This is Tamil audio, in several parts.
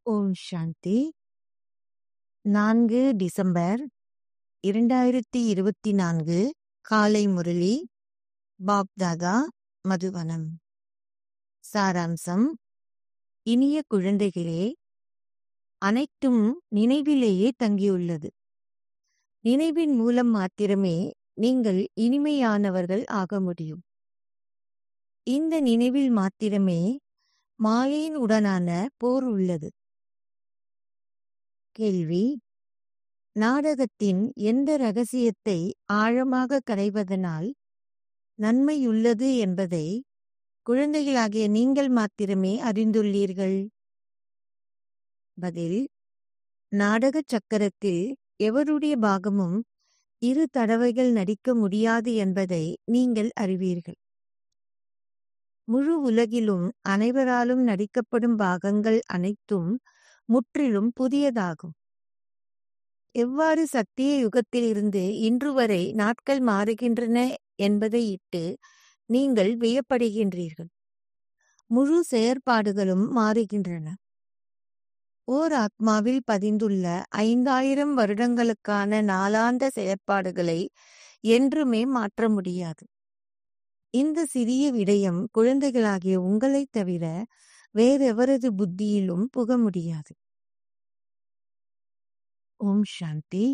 ஓம் சாந்தி நான்கு டிசம்பர் இரண்டாயிரத்தி இருபத்தி நான்கு காலை முரளி பாப்தாதா மதுவனம் சாராம்சம் இனிய குழந்தைகளே அனைத்தும் நினைவிலேயே தங்கியுள்ளது நினைவின் மூலம் மாத்திரமே நீங்கள் இனிமையானவர்கள் ஆக முடியும் இந்த நினைவில் மாத்திரமே மாயையின் உடனான போர் உள்ளது கேள்வி நாடகத்தின் எந்த ரகசியத்தை ஆழமாக கரைவதனால் நன்மையுள்ளது என்பதை குழந்தைகளாகிய நீங்கள் மாத்திரமே அறிந்துள்ளீர்கள் பதில் நாடக சக்கரத்தில் எவருடைய பாகமும் இரு தடவைகள் நடிக்க முடியாது என்பதை நீங்கள் அறிவீர்கள் முழு உலகிலும் அனைவராலும் நடிக்கப்படும் பாகங்கள் அனைத்தும் முற்றிலும் புதியதாகும் எவ்வாறு சத்திய யுகத்திலிருந்து இன்று வரை நாட்கள் மாறுகின்றன என்பதை இட்டு நீங்கள் வியப்படுகின்றீர்கள் முழு செயற்பாடுகளும் மாறுகின்றன ஓர் ஆத்மாவில் பதிந்துள்ள ஐந்தாயிரம் வருடங்களுக்கான நாளாந்த செயற்பாடுகளை என்றுமே மாற்ற முடியாது இந்த சிறிய விடயம் குழந்தைகளாகிய உங்களைத் தவிர வேறெவரது புத்தியிலும் புக முடியாது ஓம் சாந்தி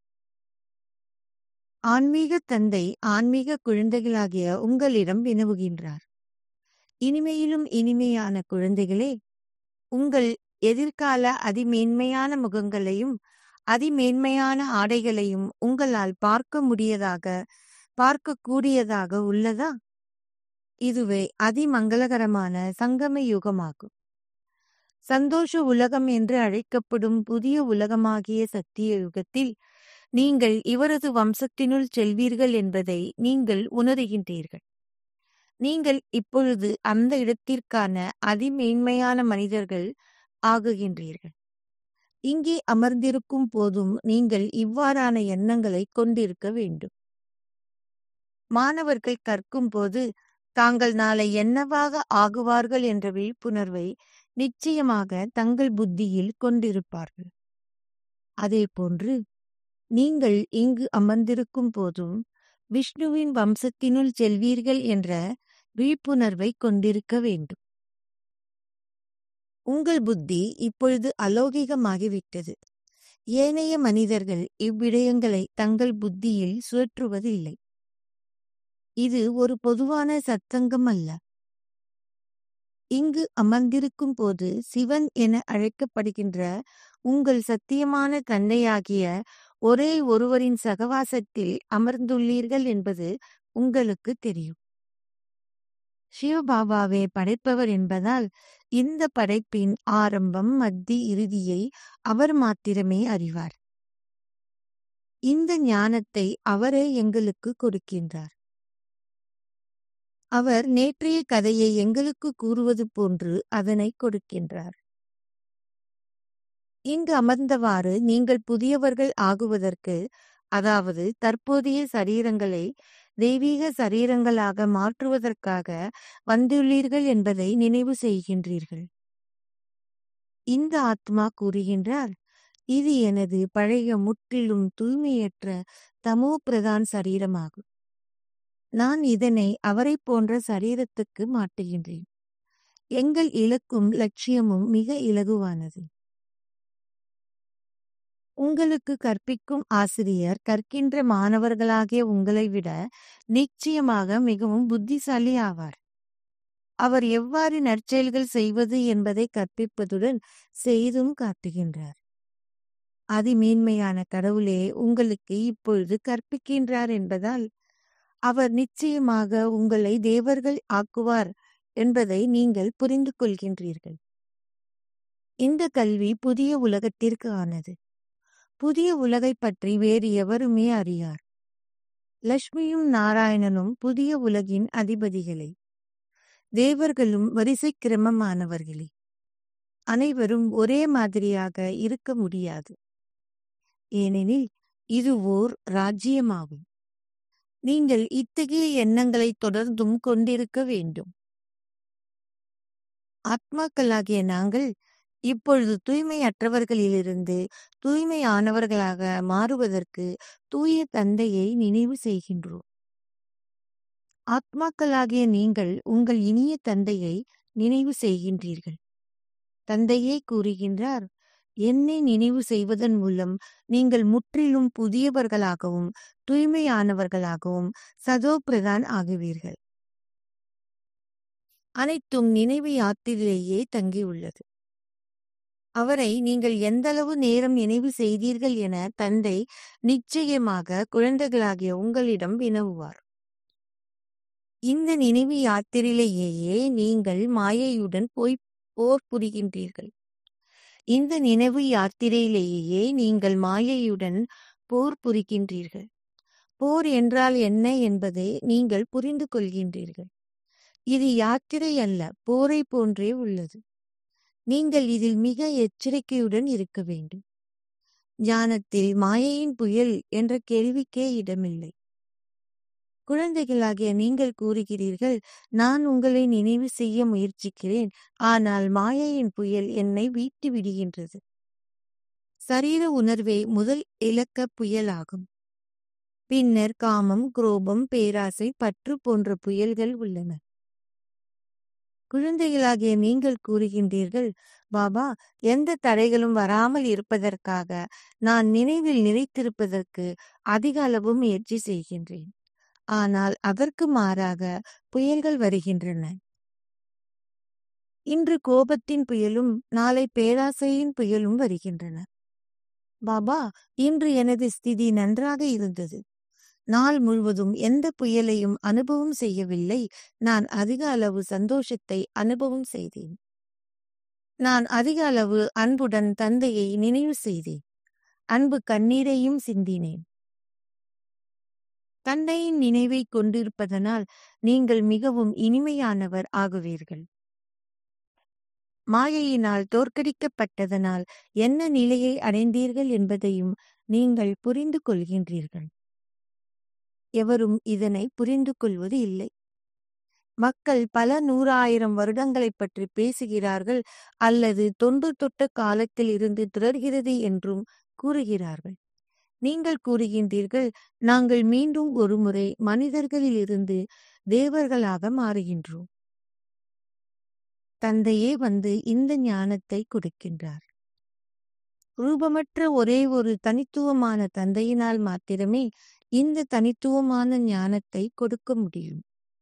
ஆன்மீக தந்தை ஆன்மீக குழந்தைகளாகிய உங்களிடம் வினவுகின்றார் இனிமையிலும் இனிமையான குழந்தைகளே உங்கள் எதிர்கால அதிமேன்மையான முகங்களையும் அதிமேன்மையான ஆடைகளையும் உங்களால் பார்க்க முடியதாக பார்க்கக்கூடியதாக உள்ளதா இதுவே அதிமங்களகரமான சங்கம யுகமாகும் சந்தோஷ உலகம் என்று அழைக்கப்படும் புதிய உலகமாகிய சத்திய யுகத்தில் நீங்கள் இவரது வம்சத்தினுள் செல்வீர்கள் என்பதை நீங்கள் உணர்கின்றீர்கள் நீங்கள் இப்பொழுது அந்த இடத்திற்கான அதிமேன்மையான மனிதர்கள் ஆகுகின்றீர்கள் இங்கே அமர்ந்திருக்கும் போதும் நீங்கள் இவ்வாறான எண்ணங்களை கொண்டிருக்க வேண்டும் மாணவர்கள் கற்கும் போது தாங்கள் நாளை என்னவாக ஆகுவார்கள் என்ற விழிப்புணர்வை நிச்சயமாக தங்கள் புத்தியில் கொண்டிருப்பார்கள் அதே போன்று நீங்கள் இங்கு அமர்ந்திருக்கும் போதும் விஷ்ணுவின் வம்சத்தினுள் செல்வீர்கள் என்ற விழிப்புணர்வை கொண்டிருக்க வேண்டும் உங்கள் புத்தி இப்பொழுது அலௌகிகமாகிவிட்டது ஏனைய மனிதர்கள் இவ்விடயங்களை தங்கள் புத்தியில் சுழற்றுவதில்லை இது ஒரு பொதுவான சத்சங்கம் அல்ல இங்கு அமர்ந்திருக்கும் போது சிவன் என அழைக்கப்படுகின்ற உங்கள் சத்தியமான தந்தையாகிய ஒரே ஒருவரின் சகவாசத்தில் அமர்ந்துள்ளீர்கள் என்பது உங்களுக்கு தெரியும் சிவபாபாவே படைப்பவர் என்பதால் இந்த படைப்பின் ஆரம்பம் மத்தி இறுதியை அவர் மாத்திரமே அறிவார் இந்த ஞானத்தை அவரே எங்களுக்கு கொடுக்கின்றார் அவர் நேற்றைய கதையை எங்களுக்கு கூறுவது போன்று அதனை கொடுக்கின்றார் இங்கு அமர்ந்தவாறு நீங்கள் புதியவர்கள் ஆகுவதற்கு அதாவது தற்போதைய சரீரங்களை தெய்வீக சரீரங்களாக மாற்றுவதற்காக வந்துள்ளீர்கள் என்பதை நினைவு செய்கின்றீர்கள் இந்த ஆத்மா கூறுகின்றார் இது எனது பழைய முற்றிலும் தூய்மையற்ற தமோ பிரதான் சரீரமாகும் நான் இதனை அவரை போன்ற சரீரத்துக்கு மாட்டுகின்றேன் எங்கள் இலக்கும் லட்சியமும் மிக இலகுவானது உங்களுக்கு கற்பிக்கும் ஆசிரியர் கற்கின்ற மாணவர்களாகிய உங்களை விட நிச்சயமாக மிகவும் புத்திசாலி ஆவார் அவர் எவ்வாறு நற்செயல்கள் செய்வது என்பதை கற்பிப்பதுடன் செய்தும் காட்டுகின்றார் அதிமேன்மையான கடவுளே உங்களுக்கு இப்பொழுது கற்பிக்கின்றார் என்பதால் அவர் நிச்சயமாக உங்களை தேவர்கள் ஆக்குவார் என்பதை நீங்கள் புரிந்து கொள்கின்றீர்கள் இந்த கல்வி புதிய உலகத்திற்கு ஆனது புதிய உலகை பற்றி வேறு எவருமே அறியார் லட்சுமியும் நாராயணனும் புதிய உலகின் அதிபதிகளே தேவர்களும் வரிசை கிரமமானவர்களே அனைவரும் ஒரே மாதிரியாக இருக்க முடியாது ஏனெனில் இது ஓர் ராஜ்யமாகும் நீங்கள் இத்தகைய எண்ணங்களை தொடர்ந்தும் கொண்டிருக்க வேண்டும் ஆத்மாக்களாகிய நாங்கள் இப்பொழுது தூய்மையற்றவர்களிலிருந்து தூய்மையானவர்களாக மாறுவதற்கு தூய தந்தையை நினைவு செய்கின்றோம் ஆத்மாக்களாகிய நீங்கள் உங்கள் இனிய தந்தையை நினைவு செய்கின்றீர்கள் தந்தையே கூறுகின்றார் என்னை நினைவு செய்வதன் மூலம் நீங்கள் முற்றிலும் புதியவர்களாகவும் தூய்மையானவர்களாகவும் சதோபிரதான் ஆகுவீர்கள் அனைத்தும் நினைவு யாத்திரையிலேயே தங்கியுள்ளது அவரை நீங்கள் எந்தளவு நேரம் நினைவு செய்தீர்கள் என தந்தை நிச்சயமாக குழந்தைகளாகிய உங்களிடம் வினவுவார் இந்த நினைவு யாத்திரையிலேயே நீங்கள் மாயையுடன் போய் போர் புரிகின்றீர்கள் இந்த நினைவு யாத்திரையிலேயே நீங்கள் மாயையுடன் போர் புரிகின்றீர்கள் போர் என்றால் என்ன என்பதை நீங்கள் புரிந்து கொள்கின்றீர்கள் இது யாத்திரை அல்ல போரை போன்றே உள்ளது நீங்கள் இதில் மிக எச்சரிக்கையுடன் இருக்க வேண்டும் ஞானத்தில் மாயையின் புயல் என்ற கேள்விக்கே இடமில்லை குழந்தைகளாகிய நீங்கள் கூறுகிறீர்கள் நான் உங்களை நினைவு செய்ய முயற்சிக்கிறேன் ஆனால் மாயையின் புயல் என்னை வீட்டு விடுகின்றது சரீர உணர்வே முதல் இலக்க புயலாகும் பின்னர் காமம் குரோபம் பேராசை பற்று போன்ற புயல்கள் உள்ளன குழந்தைகளாகிய நீங்கள் கூறுகின்றீர்கள் பாபா எந்த தடைகளும் வராமல் இருப்பதற்காக நான் நினைவில் நிலைத்திருப்பதற்கு அதிக அளவு முயற்சி செய்கின்றேன் ஆனால் அதற்கு மாறாக புயல்கள் வருகின்றன இன்று கோபத்தின் புயலும் நாளை பேராசையின் புயலும் வருகின்றன பாபா இன்று எனது ஸ்திதி நன்றாக இருந்தது நாள் முழுவதும் எந்த புயலையும் அனுபவம் செய்யவில்லை நான் அதிக அளவு சந்தோஷத்தை அனுபவம் செய்தேன் நான் அதிக அளவு அன்புடன் தந்தையை நினைவு செய்தேன் அன்பு கண்ணீரையும் சிந்தினேன் தந்தையின் நினைவை கொண்டிருப்பதனால் நீங்கள் மிகவும் இனிமையானவர் ஆகுவீர்கள் மாயையினால் தோற்கடிக்கப்பட்டதனால் என்ன நிலையை அடைந்தீர்கள் என்பதையும் நீங்கள் புரிந்து கொள்கின்றீர்கள் எவரும் இதனை புரிந்து கொள்வது இல்லை மக்கள் பல நூறாயிரம் வருடங்களைப் பற்றி பேசுகிறார்கள் அல்லது தொன்று தொட்ட காலத்தில் இருந்து தொடர்கிறது என்றும் கூறுகிறார்கள் நீங்கள் கூறுகின்றீர்கள் நாங்கள் மீண்டும் ஒருமுறை மனிதர்களிலிருந்து தேவர்களாக மாறுகின்றோம் தந்தையே வந்து இந்த ஞானத்தை கொடுக்கின்றார் ரூபமற்ற ஒரே ஒரு தனித்துவமான தந்தையினால் மாத்திரமே இந்த தனித்துவமான ஞானத்தை கொடுக்க முடியும்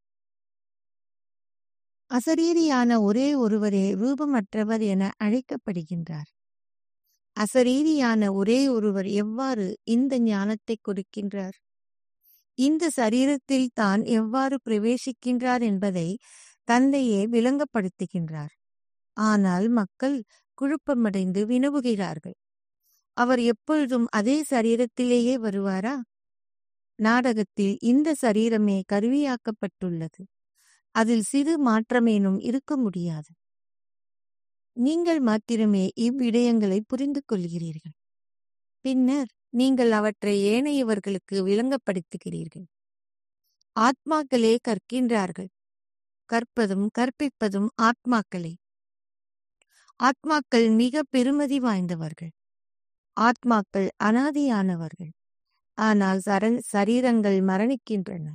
அசரீரியான ஒரே ஒருவரே ரூபமற்றவர் என அழைக்கப்படுகின்றார் அசரீரியான ஒரே ஒருவர் எவ்வாறு இந்த ஞானத்தை கொடுக்கின்றார் இந்த சரீரத்தில் தான் எவ்வாறு பிரவேசிக்கின்றார் என்பதை தந்தையே விளங்கப்படுத்துகின்றார் ஆனால் மக்கள் குழப்பமடைந்து வினவுகிறார்கள் அவர் எப்பொழுதும் அதே சரீரத்திலேயே வருவாரா நாடகத்தில் இந்த சரீரமே கருவியாக்கப்பட்டுள்ளது அதில் சிறு மாற்றமேனும் இருக்க முடியாது நீங்கள் மாத்திரமே இவ்விடயங்களை புரிந்து கொள்கிறீர்கள் பின்னர் நீங்கள் அவற்றை ஏனையவர்களுக்கு விளங்கப்படுத்துகிறீர்கள் ஆத்மாக்களே கற்கின்றார்கள் கற்பதும் கற்பிப்பதும் ஆத்மாக்களே ஆத்மாக்கள் மிக பெருமதி வாய்ந்தவர்கள் ஆத்மாக்கள் அனாதியானவர்கள் ஆனால் சரண் சரீரங்கள் மரணிக்கின்றன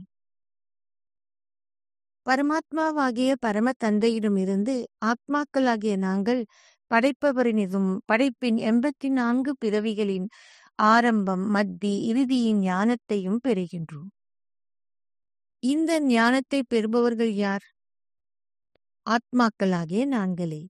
பரமாத்மாவாகிய பரம தந்தையிடமிருந்து ஆத்மாக்களாகிய நாங்கள் படைப்பவரினதும் படைப்பின் எண்பத்தி நான்கு பிறவிகளின் ஆரம்பம் மத்தி இறுதியின் ஞானத்தையும் பெறுகின்றோம் இந்த ஞானத்தை பெறுபவர்கள் யார் ஆத்மாக்களாகிய நாங்களே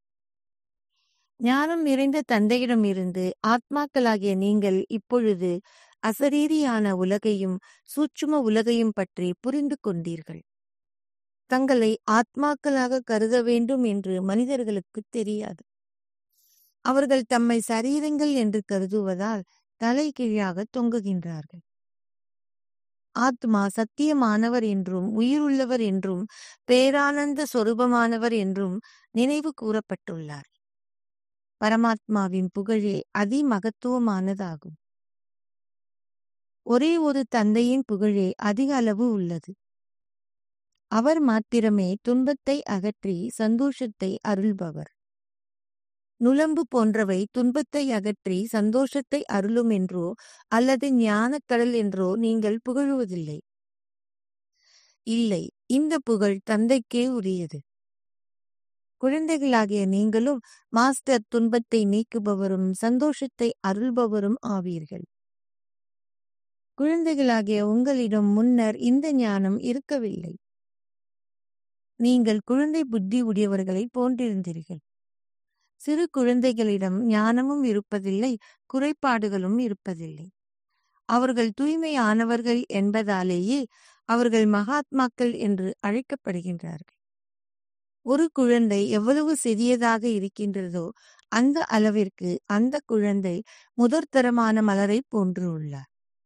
ஞானம் நிறைந்த தந்தையிடம் இருந்து ஆத்மாக்களாகிய நீங்கள் இப்பொழுது அசரீரியான உலகையும் சூட்சும உலகையும் பற்றி புரிந்து கொண்டீர்கள் தங்களை ஆத்மாக்களாக கருத வேண்டும் என்று மனிதர்களுக்கு தெரியாது அவர்கள் தம்மை சரீரங்கள் என்று கருதுவதால் தலை கீழாக தொங்குகின்றார்கள் ஆத்மா சத்தியமானவர் என்றும் உயிருள்ளவர் என்றும் பேரானந்த சொரூபமானவர் என்றும் நினைவு கூறப்பட்டுள்ளார் பரமாத்மாவின் புகழே அதிமகத்துவமானதாகும் ஒரே ஒரு தந்தையின் புகழே அதிக அளவு உள்ளது அவர் மாத்திரமே துன்பத்தை அகற்றி சந்தோஷத்தை அருள்பவர் நுளம்பு போன்றவை துன்பத்தை அகற்றி சந்தோஷத்தை அருளும் என்றோ அல்லது ஞானக்கடல் என்றோ நீங்கள் புகழுவதில்லை இல்லை இந்த புகழ் தந்தைக்கே உரியது குழந்தைகளாகிய நீங்களும் மாஸ்டர் துன்பத்தை நீக்குபவரும் சந்தோஷத்தை அருள்பவரும் ஆவீர்கள் குழந்தைகளாகிய உங்களிடம் முன்னர் இந்த ஞானம் இருக்கவில்லை நீங்கள் குழந்தை புத்தி உடையவர்களை போன்றிருந்தீர்கள் சிறு குழந்தைகளிடம் ஞானமும் இருப்பதில்லை குறைபாடுகளும் இருப்பதில்லை அவர்கள் தூய்மையானவர்கள் என்பதாலேயே அவர்கள் மகாத்மாக்கள் என்று அழைக்கப்படுகின்றார்கள் ஒரு குழந்தை எவ்வளவு சிறியதாக இருக்கின்றதோ அந்த அளவிற்கு அந்த குழந்தை முதற்தரமான மலரை போன்று உள்ளார்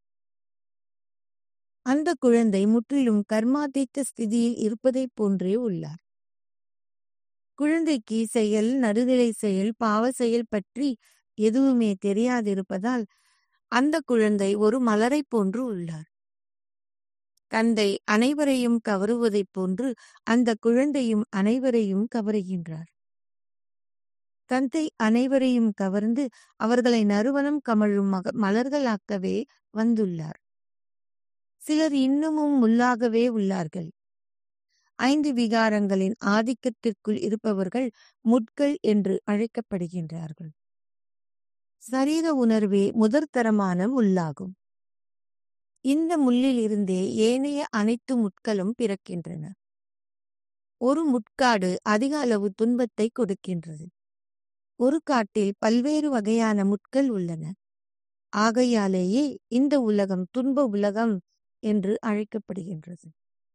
அந்த குழந்தை முற்றிலும் கர்மாதீத்த ஸ்திதியில் இருப்பதைப் போன்றே உள்ளார் குழந்தைக்கு செயல் நடுநிலை செயல் பாவ செயல் பற்றி எதுவுமே தெரியாதிருப்பதால் அந்த குழந்தை ஒரு மலரை போன்று உள்ளார் தந்தை அனைவரையும் கவருவதைப் போன்று அந்த குழந்தையும் அனைவரையும் கவருகின்றார் தந்தை அனைவரையும் கவர்ந்து அவர்களை நறுவனம் கமழும் மக மலர்களாக்கவே வந்துள்ளார் சிலர் இன்னமும் முள்ளாகவே உள்ளார்கள் ஐந்து விகாரங்களின் ஆதிக்கத்திற்குள் இருப்பவர்கள் முட்கள் என்று அழைக்கப்படுகின்றார்கள் சரீர உணர்வே முதற்தரமான முள்ளாகும் இந்த முள்ளில் இருந்தே ஏனைய அனைத்து முட்களும் பிறக்கின்றன ஒரு முட்காடு அதிக அளவு துன்பத்தை கொடுக்கின்றது ஒரு காட்டில் பல்வேறு வகையான முட்கள் உள்ளன ஆகையாலேயே இந்த உலகம் துன்ப உலகம் என்று அழைக்கப்படுகின்றது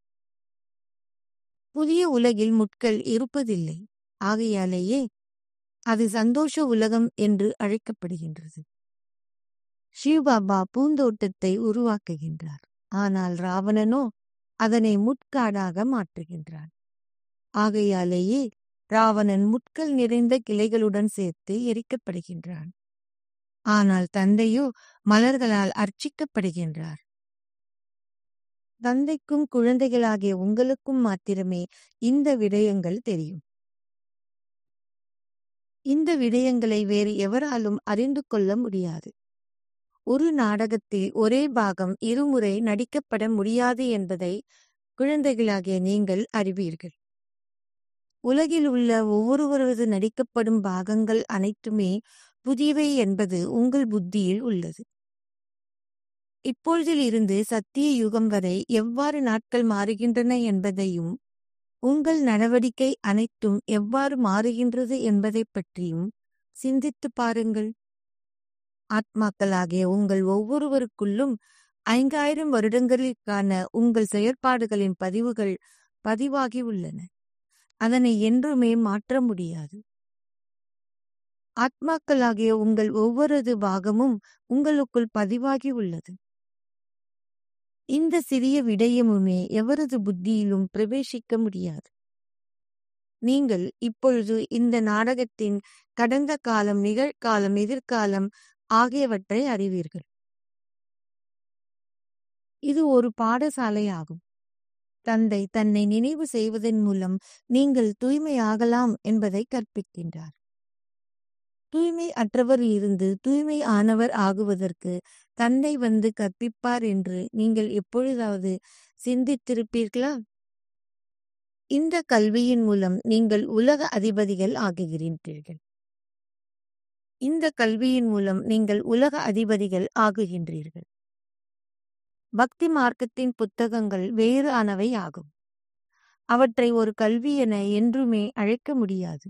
புதிய உலகில் முட்கள் இருப்பதில்லை ஆகையாலேயே அது சந்தோஷ உலகம் என்று அழைக்கப்படுகின்றது சிவபாபா பூந்தோட்டத்தை உருவாக்குகின்றார் ஆனால் ராவணனோ அதனை முட்காடாக மாற்றுகின்றான் ஆகையாலேயே ராவணன் முட்கள் நிறைந்த கிளைகளுடன் சேர்த்து எரிக்கப்படுகின்றான் ஆனால் தந்தையோ மலர்களால் அர்ச்சிக்கப்படுகின்றார் தந்தைக்கும் குழந்தைகளாகிய உங்களுக்கும் மாத்திரமே இந்த விடயங்கள் தெரியும் இந்த விடயங்களை வேறு எவராலும் அறிந்து கொள்ள முடியாது ஒரு நாடகத்தில் ஒரே பாகம் இருமுறை நடிக்கப்பட முடியாது என்பதை குழந்தைகளாகிய நீங்கள் அறிவீர்கள் உலகில் உள்ள ஒவ்வொருவரது நடிக்கப்படும் பாகங்கள் அனைத்துமே புதியவை என்பது உங்கள் புத்தியில் உள்ளது இப்பொழுதில் இருந்து சத்திய யுகம் வரை எவ்வாறு நாட்கள் மாறுகின்றன என்பதையும் உங்கள் நடவடிக்கை அனைத்தும் எவ்வாறு மாறுகின்றது என்பதை பற்றியும் சிந்தித்து பாருங்கள் ஆத்மாக்களாகிய உங்கள் ஒவ்வொருவருக்குள்ளும் ஐந்தாயிரம் வருடங்களுக்கான உங்கள் செயற்பாடுகளின் பதிவுகள் பதிவாகி உள்ளன அதனை என்றுமே மாற்ற முடியாது ஆத்மாக்களாகிய உங்கள் ஒவ்வொருது பாகமும் உங்களுக்குள் பதிவாகி உள்ளது இந்த சிறிய விடயமுமே எவரது புத்தியிலும் பிரவேசிக்க முடியாது நீங்கள் இப்பொழுது இந்த நாடகத்தின் கடந்த காலம் நிகழ்காலம் எதிர்காலம் ஆகியவற்றை அறிவீர்கள் இது ஒரு பாடசாலையாகும் தந்தை தன்னை நினைவு செய்வதன் மூலம் நீங்கள் தூய்மையாகலாம் என்பதை கற்பிக்கின்றார் தூய்மை அற்றவர் இருந்து தூய்மை ஆனவர் ஆகுவதற்கு தந்தை வந்து கற்பிப்பார் என்று நீங்கள் எப்பொழுதாவது சிந்தித்திருப்பீர்களா இந்த கல்வியின் மூலம் நீங்கள் உலக அதிபதிகள் ஆகுகின்றீர்கள் இந்த கல்வியின் மூலம் நீங்கள் உலக அதிபதிகள் ஆகுகின்றீர்கள் பக்தி மார்க்கத்தின் புத்தகங்கள் வேறு ஆனவை ஆகும் அவற்றை ஒரு கல்வி என என்றுமே அழைக்க முடியாது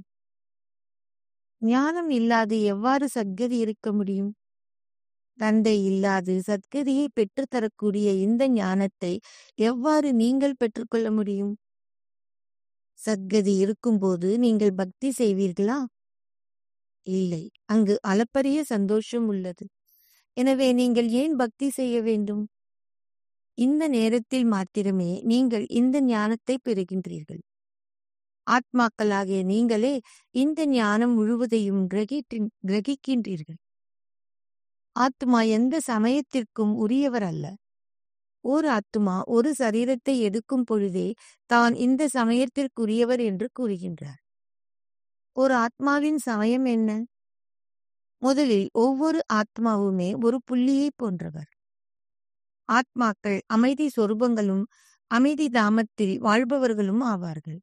ஞானம் இல்லாது எவ்வாறு சத்கதி இருக்க முடியும் தந்தை இல்லாது சத்கதியை பெற்றுத்தரக்கூடிய இந்த ஞானத்தை எவ்வாறு நீங்கள் பெற்றுக்கொள்ள முடியும் சத்கதி இருக்கும்போது நீங்கள் பக்தி செய்வீர்களா இல்லை அங்கு அளப்பரிய சந்தோஷம் உள்ளது எனவே நீங்கள் ஏன் பக்தி செய்ய வேண்டும் இந்த நேரத்தில் மாத்திரமே நீங்கள் இந்த ஞானத்தை பெறுகின்றீர்கள் ஆத்மாக்களாகிய நீங்களே இந்த ஞானம் முழுவதையும் கிரகிற்றின் கிரகிக்கின்றீர்கள் ஆத்மா எந்த சமயத்திற்கும் உரியவர் அல்ல ஓர் ஆத்மா ஒரு சரீரத்தை எடுக்கும் பொழுதே தான் இந்த சமயத்திற்குரியவர் என்று கூறுகின்றார் ஒரு ஆத்மாவின் சமயம் என்ன முதலில் ஒவ்வொரு ஆத்மாவுமே ஒரு புள்ளியை போன்றவர் ஆத்மாக்கள் அமைதி சொரூபங்களும் அமைதி தாமத்தில் வாழ்பவர்களும் ஆவார்கள்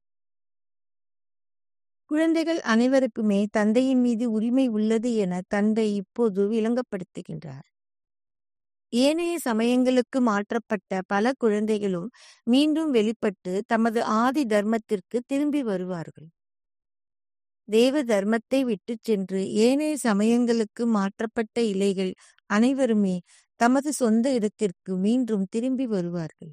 குழந்தைகள் அனைவருக்குமே தந்தையின் மீது உரிமை உள்ளது என தந்தை இப்போது விளங்கப்படுத்துகின்றார் ஏனைய சமயங்களுக்கு மாற்றப்பட்ட பல குழந்தைகளும் மீண்டும் வெளிப்பட்டு தமது ஆதி தர்மத்திற்கு திரும்பி வருவார்கள் தேவ தர்மத்தை விட்டு சென்று ஏனைய சமயங்களுக்கு மாற்றப்பட்ட இலைகள் அனைவருமே தமது சொந்த இடத்திற்கு மீண்டும் திரும்பி வருவார்கள்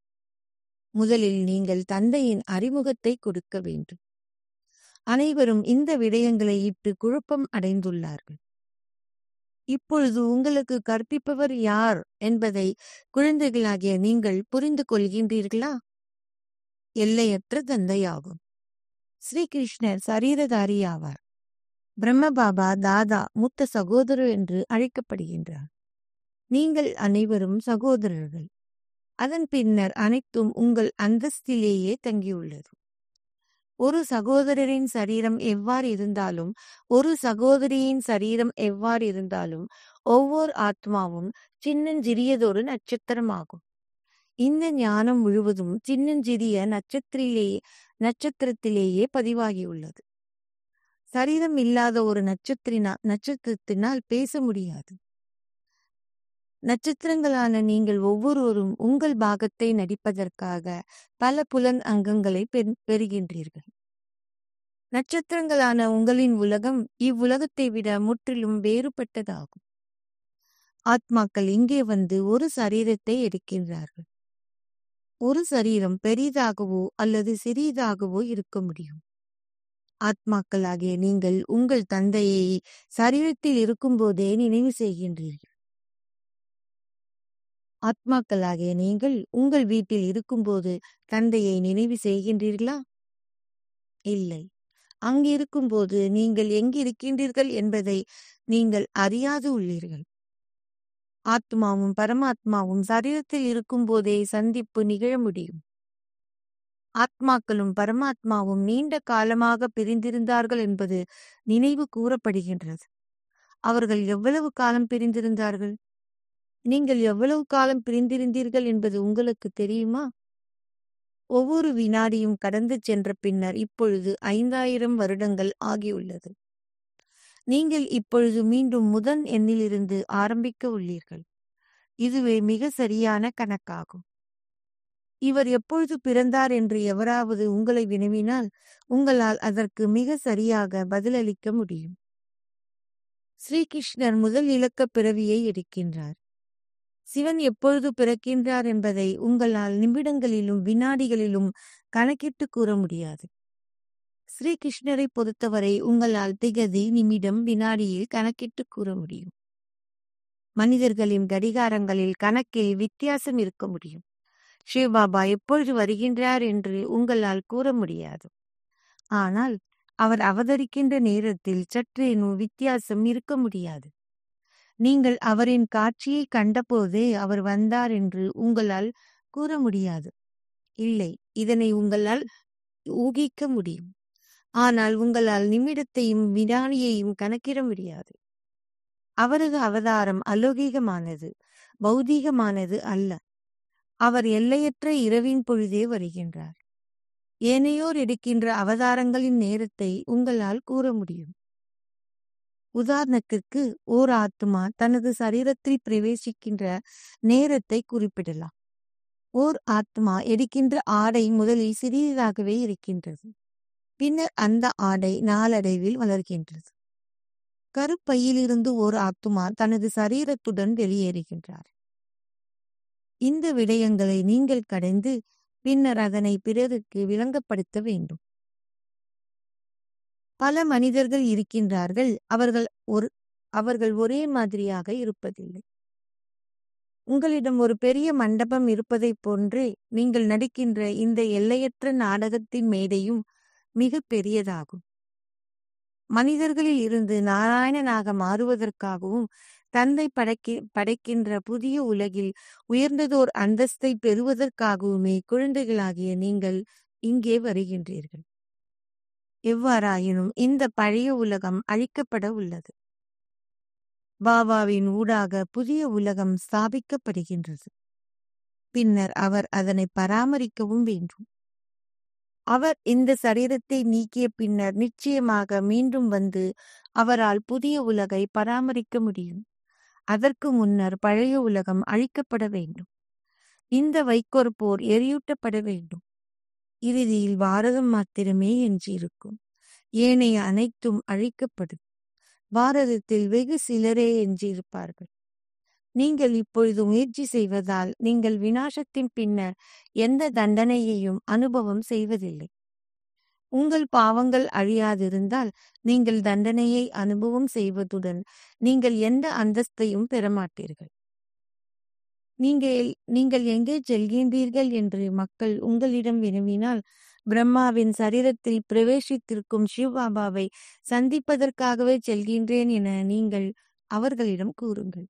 முதலில் நீங்கள் தந்தையின் அறிமுகத்தை கொடுக்க வேண்டும் அனைவரும் இந்த விடயங்களை இட்டு குழப்பம் அடைந்துள்ளார்கள் இப்பொழுது உங்களுக்கு கற்பிப்பவர் யார் என்பதை குழந்தைகளாகிய நீங்கள் புரிந்து கொள்கின்றீர்களா எல்லையற்ற தந்தையாகும் ஸ்ரீகிருஷ்ணர் சரீரதாரி ஆவார் பிரம்மபாபா தாதா மூத்த சகோதரர் என்று அழைக்கப்படுகின்றார் நீங்கள் அனைவரும் சகோதரர்கள் அதன் பின்னர் அனைத்தும் உங்கள் அந்தஸ்திலேயே தங்கியுள்ளது ஒரு சகோதரரின் சரீரம் எவ்வாறு இருந்தாலும் ஒரு சகோதரியின் சரீரம் எவ்வாறு இருந்தாலும் ஒவ்வொரு ஆத்மாவும் சின்னஞ்சிறியதொரு நட்சத்திரமாகும் இந்த ஞானம் முழுவதும் சின்னஞ்சிறிய நட்சத்திரிலேயே நட்சத்திரத்திலேயே பதிவாகியுள்ளது சரீரம் இல்லாத ஒரு நட்சத்திரினா நட்சத்திரத்தினால் பேச முடியாது நட்சத்திரங்களான நீங்கள் ஒவ்வொருவரும் உங்கள் பாகத்தை நடிப்பதற்காக பல புலன் அங்கங்களை பெறுகின்றீர்கள் நட்சத்திரங்களான உங்களின் உலகம் இவ்வுலகத்தை விட முற்றிலும் வேறுபட்டதாகும் ஆத்மாக்கள் இங்கே வந்து ஒரு சரீரத்தை எடுக்கின்றார்கள் ஒரு சரீரம் பெரிதாகவோ அல்லது சிறியதாகவோ இருக்க முடியும் ஆத்மாக்களாகிய நீங்கள் உங்கள் தந்தையை சரீரத்தில் இருக்கும்போதே நினைவு செய்கின்றீர்கள் ஆத்மாக்களாகிய நீங்கள் உங்கள் வீட்டில் இருக்கும்போது தந்தையை நினைவு செய்கின்றீர்களா இல்லை அங்கிருக்கும்போது நீங்கள் எங்கிருக்கின்றீர்கள் என்பதை நீங்கள் அறியாது உள்ளீர்கள் ஆத்மாவும் பரமாத்மாவும் சரீரத்தில் இருக்கும்போதே சந்திப்பு நிகழ முடியும் ஆத்மாக்களும் பரமாத்மாவும் நீண்ட காலமாக பிரிந்திருந்தார்கள் என்பது நினைவு கூறப்படுகின்றது அவர்கள் எவ்வளவு காலம் பிரிந்திருந்தார்கள் நீங்கள் எவ்வளவு காலம் பிரிந்திருந்தீர்கள் என்பது உங்களுக்கு தெரியுமா ஒவ்வொரு வினாடியும் கடந்து சென்ற பின்னர் இப்பொழுது ஐந்தாயிரம் வருடங்கள் ஆகியுள்ளது நீங்கள் இப்பொழுது மீண்டும் முதன் எண்ணிலிருந்து ஆரம்பிக்க உள்ளீர்கள் இதுவே மிக சரியான கணக்காகும் இவர் எப்பொழுது பிறந்தார் என்று எவராவது உங்களை வினவினால் உங்களால் அதற்கு மிக சரியாக பதிலளிக்க முடியும் ஸ்ரீகிருஷ்ணர் முதல் இலக்க பிறவியை எடுக்கின்றார் சிவன் எப்பொழுது பிறக்கின்றார் என்பதை உங்களால் நிமிடங்களிலும் வினாடிகளிலும் கணக்கிட்டு கூற முடியாது ஸ்ரீகிருஷ்ணரை பொறுத்தவரை உங்களால் திகதி நிமிடம் வினாடியில் கணக்கிட்டு கூற முடியும் மனிதர்களின் கடிகாரங்களில் கணக்கில் வித்தியாசம் இருக்க முடியும் சிவபாபா எப்பொழுது வருகின்றார் என்று உங்களால் கூற முடியாது ஆனால் அவர் அவதரிக்கின்ற நேரத்தில் சற்றேனும் வித்தியாசம் இருக்க முடியாது நீங்கள் அவரின் காட்சியை கண்டபோதே அவர் வந்தார் என்று உங்களால் கூற முடியாது இல்லை இதனை உங்களால் ஊகிக்க முடியும் ஆனால் உங்களால் நிமிடத்தையும் வினாடியையும் கணக்கிட முடியாது அவரது அவதாரம் அலௌகிகமானது பௌதீகமானது அல்ல அவர் எல்லையற்ற இரவின் பொழுதே வருகின்றார் ஏனையோர் எடுக்கின்ற அவதாரங்களின் நேரத்தை உங்களால் கூற முடியும் உதாரணத்திற்கு ஓர் ஆத்மா தனது சரீரத்தில் பிரவேசிக்கின்ற நேரத்தை குறிப்பிடலாம் ஓர் ஆத்மா எடுக்கின்ற ஆடை முதலில் சிறியதாகவே இருக்கின்றது பின்னர் அந்த ஆடை நாளடைவில் வளர்கின்றது கருப்பையிலிருந்து ஓர் ஆத்துமா தனது சரீரத்துடன் வெளியேறுகின்றார் இந்த விடயங்களை நீங்கள் கடந்து பின்னர் அதனை பிறருக்கு விளங்கப்படுத்த வேண்டும் பல மனிதர்கள் இருக்கின்றார்கள் அவர்கள் ஒரு அவர்கள் ஒரே மாதிரியாக இருப்பதில்லை உங்களிடம் ஒரு பெரிய மண்டபம் இருப்பதைப் போன்றே நீங்கள் நடிக்கின்ற இந்த எல்லையற்ற நாடகத்தின் மேடையும் மிக பெரியதாகும் மனிதர்களில் இருந்து நாராயணனாக மாறுவதற்காகவும் தந்தை படைக்கி படைக்கின்ற புதிய உலகில் உயர்ந்ததோர் அந்தஸ்தை பெறுவதற்காகவுமே குழந்தைகளாகிய நீங்கள் இங்கே வருகின்றீர்கள் எவ்வாறாயினும் இந்த பழைய உலகம் அழிக்கப்பட உள்ளது பாபாவின் ஊடாக புதிய உலகம் ஸ்தாபிக்கப்படுகின்றது பின்னர் அவர் அதனை பராமரிக்கவும் வேண்டும் அவர் இந்த சரீரத்தை நீக்கிய பின்னர் நிச்சயமாக மீண்டும் வந்து அவரால் புதிய உலகை பராமரிக்க முடியும் அதற்கு முன்னர் பழைய உலகம் அழிக்கப்பட வேண்டும் இந்த வைக்கோற் போர் எரியூட்டப்பட வேண்டும் இறுதியில் பாரதம் மாத்திரமே எஞ்சியிருக்கும் ஏனைய அனைத்தும் அழிக்கப்படும் பாரதத்தில் வெகு சிலரே எஞ்சியிருப்பார்கள் நீங்கள் இப்பொழுது முயற்சி செய்வதால் நீங்கள் வினாசத்தின் பின்னர் எந்த தண்டனையையும் அனுபவம் செய்வதில்லை உங்கள் பாவங்கள் அழியாதிருந்தால் நீங்கள் தண்டனையை அனுபவம் செய்வதுடன் நீங்கள் எந்த அந்தஸ்தையும் பெறமாட்டீர்கள் நீங்கள் நீங்கள் எங்கே செல்கின்றீர்கள் என்று மக்கள் உங்களிடம் வினவினால் பிரம்மாவின் சரீரத்தில் பிரவேசித்திருக்கும் சிவபாபாவை சந்திப்பதற்காகவே செல்கின்றேன் என நீங்கள் அவர்களிடம் கூறுங்கள்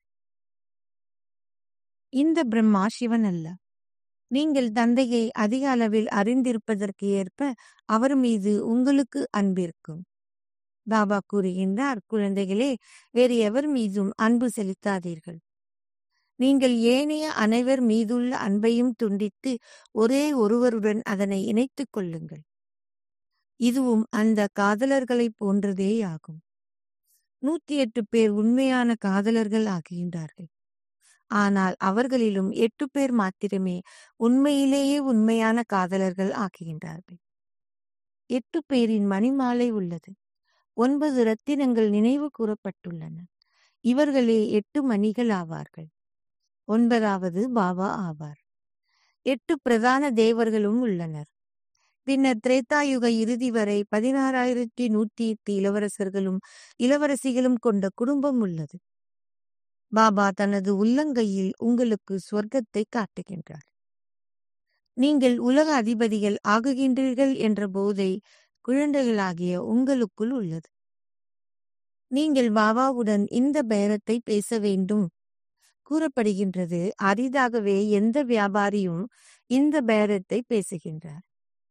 இந்த பிரம்மா சிவன் அல்ல நீங்கள் தந்தையை அதிக அளவில் அறிந்திருப்பதற்கு ஏற்ப அவர் மீது உங்களுக்கு அன்பிருக்கும் பாபா கூறுகின்றார் குழந்தைகளே வேறு எவர் மீதும் அன்பு செலுத்தாதீர்கள் நீங்கள் ஏனைய அனைவர் மீதுள்ள அன்பையும் துண்டித்து ஒரே ஒருவருடன் அதனை இணைத்துக் கொள்ளுங்கள் இதுவும் அந்த காதலர்களைப் போன்றதேயாகும் நூத்தி எட்டு பேர் உண்மையான காதலர்கள் ஆகின்றார்கள் ஆனால் அவர்களிலும் எட்டு பேர் மாத்திரமே உண்மையிலேயே உண்மையான காதலர்கள் ஆக்குகின்றார்கள் எட்டு பேரின் மணிமாலை உள்ளது ஒன்பது ரத்தினங்கள் நினைவு கூறப்பட்டுள்ளன இவர்களே எட்டு மணிகள் ஆவார்கள் ஒன்பதாவது பாபா ஆவார் எட்டு பிரதான தேவர்களும் உள்ளனர் பின்னர் திரேதாயுக இறுதி வரை பதினாறாயிரத்தி நூத்தி எட்டு இளவரசர்களும் இளவரசிகளும் கொண்ட குடும்பம் உள்ளது பாபா தனது உள்ளங்கையில் உங்களுக்கு சொர்க்கத்தை காட்டுகின்றார் நீங்கள் உலக அதிபதிகள் ஆகுகின்றீர்கள் என்ற போதை குழந்தைகளாகிய உங்களுக்குள் உள்ளது நீங்கள் பாபாவுடன் இந்த பேரத்தை பேச வேண்டும் கூறப்படுகின்றது அரிதாகவே எந்த வியாபாரியும் இந்த பேரத்தை பேசுகின்றார்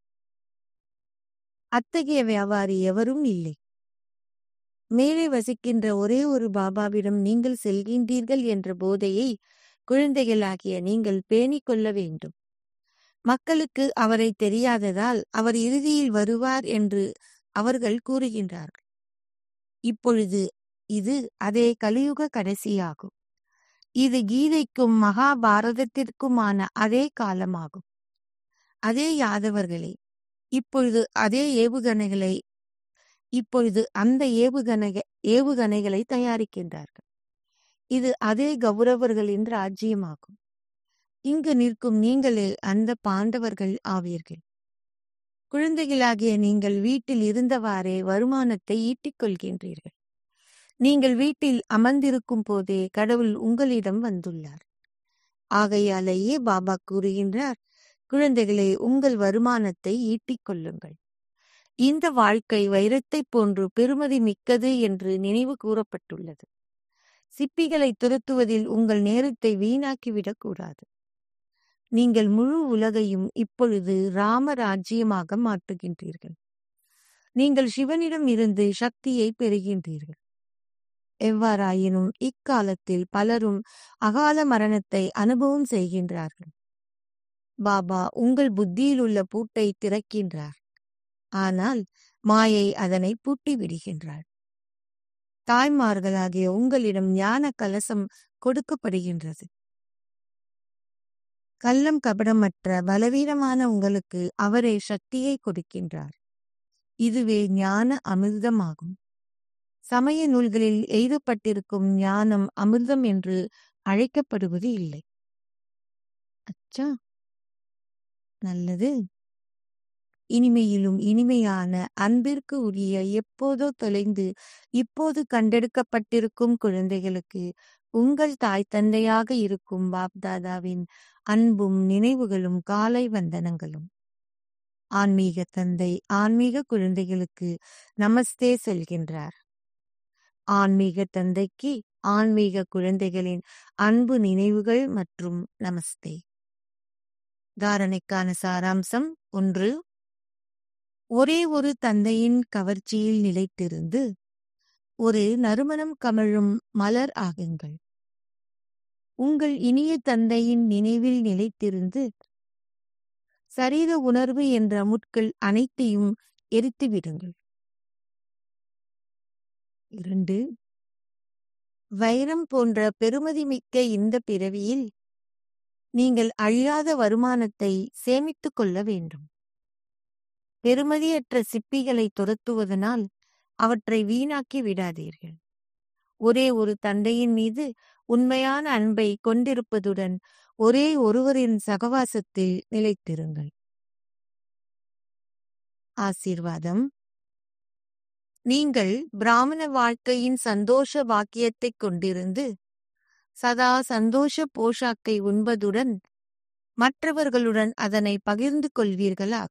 அத்தகைய வியாபாரி எவரும் இல்லை மேலே வசிக்கின்ற ஒரே ஒரு பாபாவிடம் நீங்கள் செல்கின்றீர்கள் என்ற போதையை குழந்தைகளாகிய நீங்கள் பேணிக் கொள்ள வேண்டும் மக்களுக்கு அவரை தெரியாததால் அவர் இறுதியில் வருவார் என்று அவர்கள் கூறுகின்றார்கள் இப்பொழுது இது அதே கலியுக கடைசியாகும் இது கீதைக்கும் மகாபாரதத்திற்குமான அதே காலமாகும் அதே யாதவர்களே இப்பொழுது அதே ஏவுகணைகளை இப்பொழுது அந்த ஏவுகணை ஏவுகணைகளை தயாரிக்கின்றார்கள் இது அதே கௌரவர்களின் ராஜ்யமாகும் இங்கு நிற்கும் நீங்களே அந்த பாண்டவர்கள் ஆவீர்கள் குழந்தைகளாகிய நீங்கள் வீட்டில் இருந்தவாறே வருமானத்தை ஈட்டிக் கொள்கின்றீர்கள் நீங்கள் வீட்டில் அமர்ந்திருக்கும் போதே கடவுள் உங்களிடம் வந்துள்ளார் ஆகையாலேயே பாபா கூறுகின்றார் குழந்தைகளே உங்கள் வருமானத்தை ஈட்டிக் கொள்ளுங்கள் இந்த வாழ்க்கை வைரத்தைப் போன்று பெருமதி மிக்கது என்று நினைவு கூறப்பட்டுள்ளது சிப்பிகளை துரத்துவதில் உங்கள் நேரத்தை வீணாக்கிவிடக் கூடாது நீங்கள் முழு உலகையும் இப்பொழுது ராமராஜ்யமாக மாற்றுகின்றீர்கள் நீங்கள் சிவனிடம் இருந்து சக்தியை பெறுகின்றீர்கள் எவ்வாறாயினும் இக்காலத்தில் பலரும் அகால மரணத்தை அனுபவம் செய்கின்றார்கள் பாபா உங்கள் புத்தியில் உள்ள பூட்டை திறக்கின்றார் ஆனால் மாயை அதனை பூட்டி விடுகின்றாள் தாய்மார்களாகிய உங்களிடம் ஞான கலசம் கொடுக்கப்படுகின்றது கள்ளம் கபடமற்ற பலவீனமான உங்களுக்கு அவரே சக்தியை கொடுக்கின்றார் இதுவே ஞான அமிர்தமாகும் சமய நூல்களில் எழுதப்பட்டிருக்கும் ஞானம் அமிர்தம் என்று அழைக்கப்படுவது இல்லை அச்சா நல்லது இனிமையிலும் இனிமையான அன்பிற்கு உரிய எப்போதோ தொலைந்து இப்போது கண்டெடுக்கப்பட்டிருக்கும் குழந்தைகளுக்கு உங்கள் தாய் தந்தையாக இருக்கும் பாப்தாதாவின் அன்பும் நினைவுகளும் காலை வந்தனங்களும் ஆன்மீக தந்தை ஆன்மீக குழந்தைகளுக்கு நமஸ்தே சொல்கின்றார் ஆன்மீக தந்தைக்கு ஆன்மீக குழந்தைகளின் அன்பு நினைவுகள் மற்றும் நமஸ்தே தாரணைக்கான சாராம்சம் ஒன்று ஒரே ஒரு தந்தையின் கவர்ச்சியில் நிலைத்திருந்து ஒரு நறுமணம் கமழும் மலர் ஆகுங்கள் உங்கள் இனிய தந்தையின் நினைவில் நிலைத்திருந்து சரீர உணர்வு என்ற முட்கள் அனைத்தையும் எரித்து விடுங்கள் இரண்டு வைரம் போன்ற பெருமதிமிக்க இந்த பிறவியில் நீங்கள் அழியாத வருமானத்தை சேமித்துக் கொள்ள வேண்டும் பெருமதியற்ற சிப்பிகளை துரத்துவதனால் அவற்றை வீணாக்கி விடாதீர்கள் ஒரே ஒரு தந்தையின் மீது உண்மையான அன்பை கொண்டிருப்பதுடன் ஒரே ஒருவரின் சகவாசத்தில் நிலைத்திருங்கள் ஆசீர்வாதம் நீங்கள் பிராமண வாழ்க்கையின் சந்தோஷ வாக்கியத்தைக் கொண்டிருந்து சதா சந்தோஷ போஷாக்கை உண்பதுடன் மற்றவர்களுடன் அதனை பகிர்ந்து கொள்வீர்களாக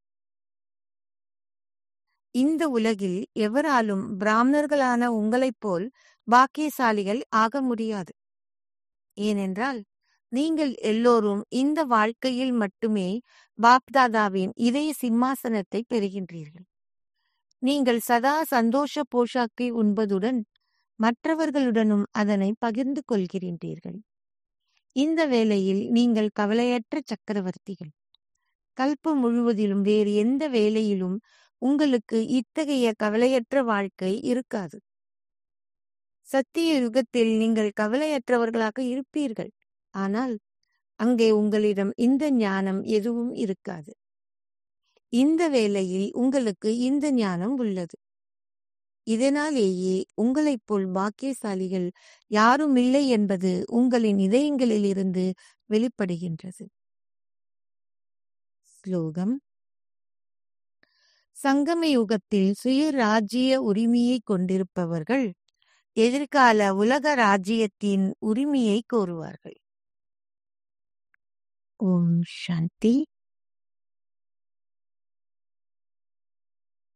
இந்த உலகில் எவராலும் பிராமணர்களான உங்களைப் போல் பாக்கியசாலிகள் ஆக முடியாது ஏனென்றால் நீங்கள் எல்லோரும் இந்த வாழ்க்கையில் மட்டுமே பாப்தாதாவின் இதய சிம்மாசனத்தை பெறுகின்றீர்கள் நீங்கள் சதா சந்தோஷ போஷாக்கை உண்பதுடன் மற்றவர்களுடனும் அதனை பகிர்ந்து கொள்கின்றீர்கள் இந்த வேளையில் நீங்கள் கவலையற்ற சக்கரவர்த்திகள் கல்பம் முழுவதிலும் வேறு எந்த வேலையிலும் உங்களுக்கு இத்தகைய கவலையற்ற வாழ்க்கை இருக்காது சத்திய யுகத்தில் நீங்கள் கவலையற்றவர்களாக இருப்பீர்கள் ஆனால் அங்கே உங்களிடம் இந்த ஞானம் எதுவும் இருக்காது இந்த வேளையில் உங்களுக்கு இந்த ஞானம் உள்ளது இதனாலேயே உங்களைப் போல் பாக்கியசாலிகள் யாரும் இல்லை என்பது உங்களின் இதயங்களிலிருந்து வெளிப்படுகின்றது ஸ்லோகம் சங்கம யுகத்தில் சுய ராஜ்ய உரிமையை கொண்டிருப்பவர்கள் எதிர்கால உலக ராஜ்யத்தின் உரிமையை கோருவார்கள் ஓம் சாந்தி